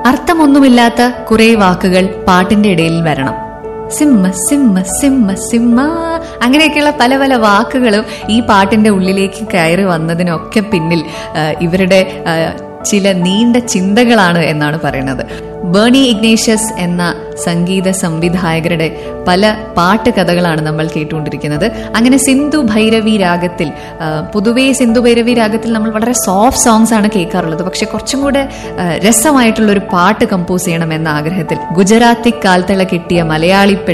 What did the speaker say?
അർത്ഥമൊന്നുമില്ലാത്ത കുറെ വാക്കുകൾ പാട്ടിന്റെ ഇടയിൽ വരണം സിമ്മ സിമ്മ സിമ്മ സിമ്മ അങ്ങനെയൊക്കെയുള്ള പല പല വാക്കുകളും ഈ പാട്ടിന്റെ ഉള്ളിലേക്ക് കയറി വന്നതിനൊക്കെ പിന്നിൽ ആ, ഇവരുടെ ആ, ചില നീണ്ട ചിന്തകളാണ് എന്നാണ് പറയുന്നത് ബേണി ഇഗ്നേഷ്യസ് എന്ന സംഗീത സംവിധായകരുടെ പല പാട്ട് കഥകളാണ് നമ്മൾ കേട്ടുകൊണ്ടിരിക്കുന്നത് അങ്ങനെ സിന്ധു ഭൈരവി രാഗത്തിൽ ആ, പൊതുവേ സിന്ധു ഭൈരവി രാഗത്തിൽ നമ്മൾ വളരെ സോഫ്റ്റ് സോങ്സ് ആണ് കേൾക്കാറുള്ളത് പക്ഷെ കുറച്ചും കൂടെ ആ, രസമായിട്ടുള്ള ഒരു പാട്ട് കമ്പോസ് ചെയ്യണം എന്ന ആഗ്രഹത്തിൽ ഗുജറാത്തി കാൽത്തള കിട്ടിയ മലയാളി പെൺ